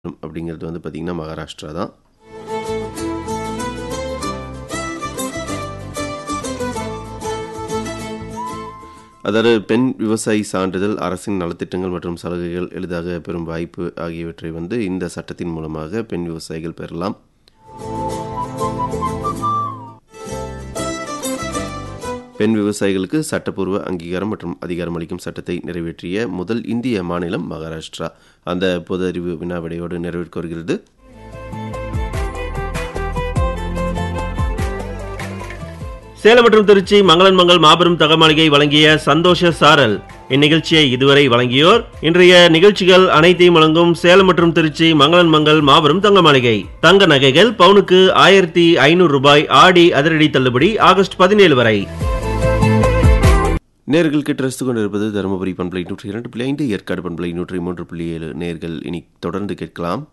அப்படிங்கிறது வந்து பார்த்திங்கன்னா மகாராஷ்டிரா தான் அதாவது பெண் விவசாயி சான்றிதழ் அரசின் நலத்திட்டங்கள் மற்றும் சலுகைகள் எளிதாக பெறும் வாய்ப்பு ஆகியவற்றை வந்து இந்த சட்டத்தின் மூலமாக பெண் விவசாயிகள் பெறலாம் பெண் விவசாயிகளுக்கு சட்டப்பூர்வ அங்கீகாரம் மற்றும் அதிகாரம் அளிக்கும் சட்டத்தை நிறைவேற்றிய முதல் இந்திய மாநிலம் மகாராஷ்டிரா அந்த பொது அறிவு வினாவிடையோடு நிறைவேற்க வருகிறது சேலம் மற்றும் திருச்சி மங்களன் மங்கள் மாபெரும் தகமாளிகை வழங்கிய சந்தோஷ சாரல் இந்நிகழ்ச்சியை இதுவரை வழங்கியோர் இன்றைய நிகழ்ச்சிகள் அனைத்தையும் வழங்கும் சேலம் மற்றும் திருச்சி மங்களன் மங்கள் மாபெரும் தங்க மாளிகை தங்க நகைகள் பவுனுக்கு ஆயிரத்தி ஐநூறு ரூபாய் ஆடி அதிரடி தள்ளுபடி ஆகஸ்ட் பதினேழு வரை நேர்கள் கிட்ட ரசித்து கொண்டிருப்பது தருமபுரி பண்பலை நூற்றி இரண்டு புள்ளி ஐந்து ஏற்காடு பண்பலை நூற்றி மூன்று புள்ளி ஏழு நேர்கள் இனி தொடர்ந்து கேட்கலாம்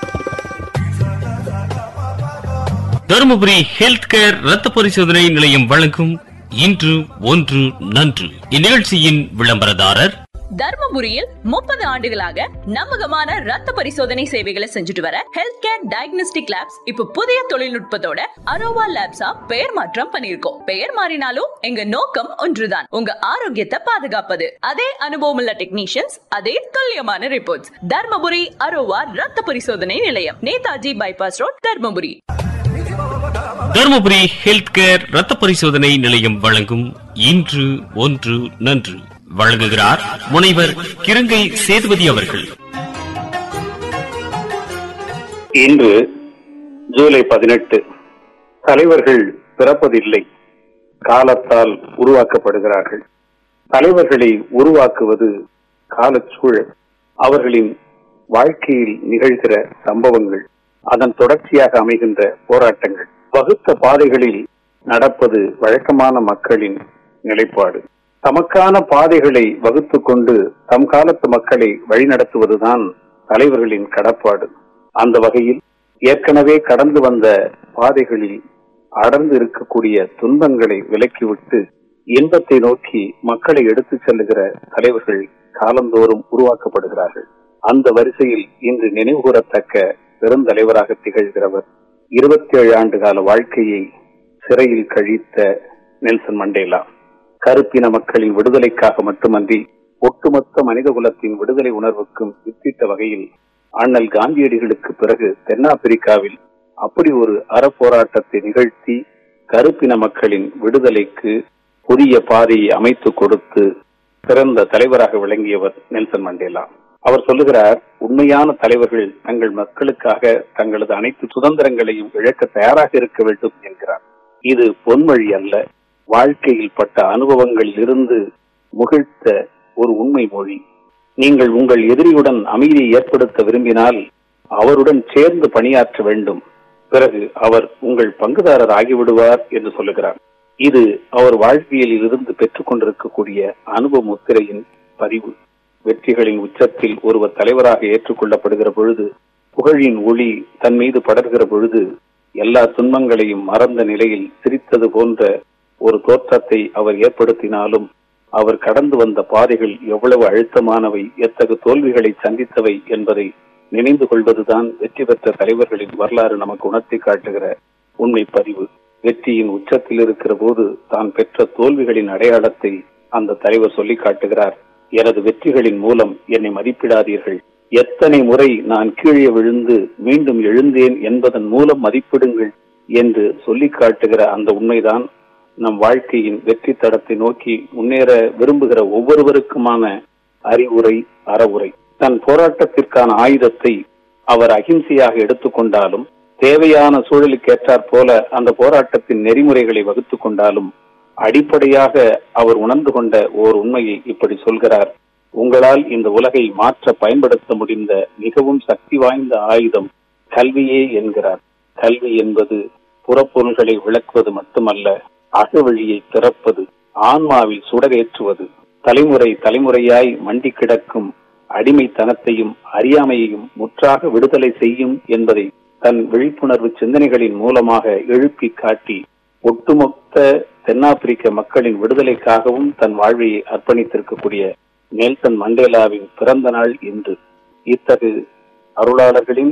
தருமபுரி ஹெல்த் கேர் ரத்த பரிசோதனை நிலையம் வழங்கும் இன்று ஒன்று நன்று இந்நிகழ்ச்சியின் விளம்பரதாரர் தர்மபுரியில் முப்பது ஆண்டுகளாக நம்பகமான ரத்த பரிசோதனை சேவைகளை செஞ்சுட்டு வர ஹெல்த் கேர் டயக்னோஸ்டிக் லேப்ஸ் இப்ப புதிய தொழில்நுட்பத்தோட அரோவா லேப்ஸா பெயர் மாற்றம் பண்ணிருக்கோம் பெயர் மாறினாலும் எங்க நோக்கம் ஒன்றுதான் உங்க ஆரோக்கியத்தை பாதுகாப்பது அதே அனுபவம் உள்ள டெக்னீஷியன்ஸ் அதே துல்லியமான ரிப்போர்ட்ஸ் தர்மபுரி அரோவா ரத்த பரிசோதனை நிலையம் Netaji bypass road Dharmapuri Dharmapuri health care ரத்த பரிசோதனை நிலையம் வழங்கும் இன்று ஒன்று நன்று வழங்குகிறார் முனைவர் கிருங்கை சேதுபதி அவர்கள் இன்று ஜூலை பதினெட்டு தலைவர்கள் பிறப்பதில்லை காலத்தால் உருவாக்கப்படுகிறார்கள் தலைவர்களை உருவாக்குவது காலச்சூழல் அவர்களின் வாழ்க்கையில் நிகழ்கிற சம்பவங்கள் அதன் தொடர்ச்சியாக அமைகின்ற போராட்டங்கள் வகுத்த பாதைகளில் நடப்பது வழக்கமான மக்களின் நிலைப்பாடு தமக்கான பாதைகளை வகுத்து கொண்டு தம் காலத்து மக்களை வழிநடத்துவதுதான் தலைவர்களின் கடப்பாடு அந்த வகையில் ஏற்கனவே கடந்து வந்த பாதைகளில் அடர்ந்து இருக்கக்கூடிய துன்பங்களை விலக்கிவிட்டு இன்பத்தை நோக்கி மக்களை எடுத்துச் செல்லுகிற தலைவர்கள் காலந்தோறும் உருவாக்கப்படுகிறார்கள் அந்த வரிசையில் இன்று நினைவுகூரத்தக்க பெருந்தலைவராக திகழ்கிறவர் இருபத்தி ஏழு ஆண்டு கால வாழ்க்கையை சிறையில் கழித்த நெல்சன் மண்டேலா கருப்பின மக்களின் விடுதலைக்காக மட்டுமன்றி ஒட்டுமொத்த மனித குலத்தின் விடுதலை உணர்வுக்கும் வித்திட்ட வகையில் அண்ணல் காந்தியடிகளுக்கு பிறகு தென்னாப்பிரிக்காவில் அப்படி ஒரு அறப்போராட்டத்தை நிகழ்த்தி கருப்பின மக்களின் விடுதலைக்கு புதிய பாதையை அமைத்து கொடுத்து சிறந்த தலைவராக விளங்கியவர் நெல்சன் மண்டேலா அவர் சொல்லுகிறார் உண்மையான தலைவர்கள் தங்கள் மக்களுக்காக தங்களது அனைத்து சுதந்திரங்களையும் இழக்க தயாராக இருக்க வேண்டும் என்கிறார் இது பொன்மொழி அல்ல வாழ்க்கையில் பட்ட அனுபவங்களில் இருந்து முகிழ்த்த ஒரு உண்மை மொழி நீங்கள் உங்கள் எதிரியுடன் அமைதியை ஏற்படுத்த விரும்பினால் அவருடன் சேர்ந்து பணியாற்ற வேண்டும் பிறகு அவர் உங்கள் பங்குதாரர் ஆகிவிடுவார் என்று சொல்லுகிறார் இது அவர் வாழ்வியலில் இருந்து பெற்றுக் கொண்டிருக்கக்கூடிய அனுபவ முத்திரையின் பதிவு வெற்றிகளின் உச்சத்தில் ஒருவர் தலைவராக ஏற்றுக்கொள்ளப்படுகிற பொழுது புகழின் ஒளி தன் மீது படர்கிற பொழுது எல்லா துன்பங்களையும் மறந்த நிலையில் சிரித்தது போன்ற ஒரு தோற்றத்தை அவர் ஏற்படுத்தினாலும் அவர் கடந்து வந்த பாதைகள் எவ்வளவு அழுத்தமானவை எத்தகு தோல்விகளை சந்தித்தவை என்பதை நினைந்து கொள்வதுதான் வெற்றி பெற்ற தலைவர்களின் வரலாறு நமக்கு உணர்த்தி காட்டுகிற உண்மை பதிவு வெற்றியின் உச்சத்தில் இருக்கிற போது தான் பெற்ற தோல்விகளின் அடையாளத்தை அந்த தலைவர் சொல்லி காட்டுகிறார் எனது வெற்றிகளின் மூலம் என்னை மதிப்பிடாதீர்கள் எத்தனை முறை நான் கீழே விழுந்து மீண்டும் எழுந்தேன் என்பதன் மூலம் மதிப்பிடுங்கள் என்று சொல்லி காட்டுகிற அந்த உண்மைதான் நம் வாழ்க்கையின் வெற்றி தடத்தை நோக்கி முன்னேற விரும்புகிற ஒவ்வொருவருக்குமான அறிவுரை அறவுரை தன் போராட்டத்திற்கான ஆயுதத்தை அவர் அகிம்சையாக எடுத்துக்கொண்டாலும் தேவையான சூழலுக்கு ஏற்றாற் போல அந்த போராட்டத்தின் நெறிமுறைகளை வகுத்துக் கொண்டாலும் அடிப்படையாக அவர் உணர்ந்து கொண்ட ஓர் உண்மையை இப்படி சொல்கிறார் உங்களால் இந்த உலகை மாற்ற பயன்படுத்த முடிந்த மிகவும் சக்தி வாய்ந்த ஆயுதம் கல்வியே என்கிறார் கல்வி என்பது புறப்பொருள்களை விளக்குவது மட்டுமல்ல அகவழியை திறப்பது ஆன்மாவில் சுடரேற்றுவது தலைமுறை தலைமுறையாய் மண்டி கிடக்கும் அடிமைத்தனத்தையும் அறியாமையையும் முற்றாக விடுதலை செய்யும் என்பதை தன் விழிப்புணர்வு சிந்தனைகளின் மூலமாக எழுப்பி காட்டி ஒட்டுமொத்த தென்னாப்பிரிக்க மக்களின் விடுதலைக்காகவும் தன் வாழ்வையை அர்ப்பணித்திருக்கக்கூடிய நெல்சன் மண்டேலாவின் பிறந்த நாள் இன்று இத்தகு அருளாளர்களின்